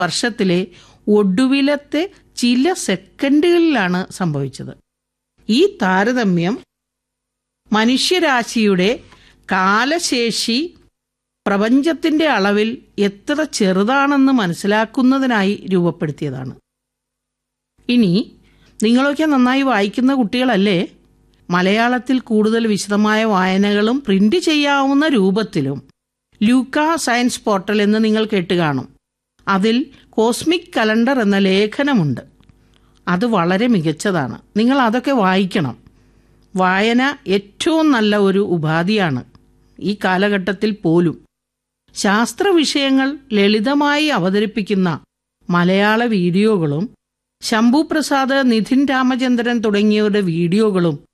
വർഷത്തിലെ ഒടുവിലത്തെ ചില സെക്കൻഡുകളിലാണ് സംഭവിച്ചത് ഈ താരതമ്യം മനുഷ്യരാശിയുടെ കാലശേഷി പ്രപഞ്ചത്തിന്റെ അളവിൽ എത്ര ചെറുതാണെന്ന് മനസ്സിലാക്കുന്നതിനായി രൂപപ്പെടുത്തിയതാണ് ഇനി നിങ്ങളൊക്കെ നന്നായി വായിക്കുന്ന കുട്ടികളല്ലേ മലയാളത്തിൽ കൂടുതൽ വിശദമായ വായനകളും പ്രിന്റ് ചെയ്യാവുന്ന രൂപത്തിലും ലൂക്ക സയൻസ് പോർട്ടൽ എന്ന് നിങ്ങൾ കേട്ട് കാണും അതിൽ കോസ്മിക് കലണ്ടർ എന്ന ലേഖനമുണ്ട് അത് വളരെ മികച്ചതാണ് നിങ്ങൾ അതൊക്കെ വായിക്കണം വായന ഏറ്റവും നല്ല ഒരു ഉപാധിയാണ് ഈ കാലഘട്ടത്തിൽ പോലും ശാസ്ത്ര വിഷയങ്ങൾ ലളിതമായി അവതരിപ്പിക്കുന്ന മലയാള വീഡിയോകളും ശംഭു പ്രസാദ് നിധിൻ രാമചന്ദ്രൻ തുടങ്ങിയവരുടെ വീഡിയോകളും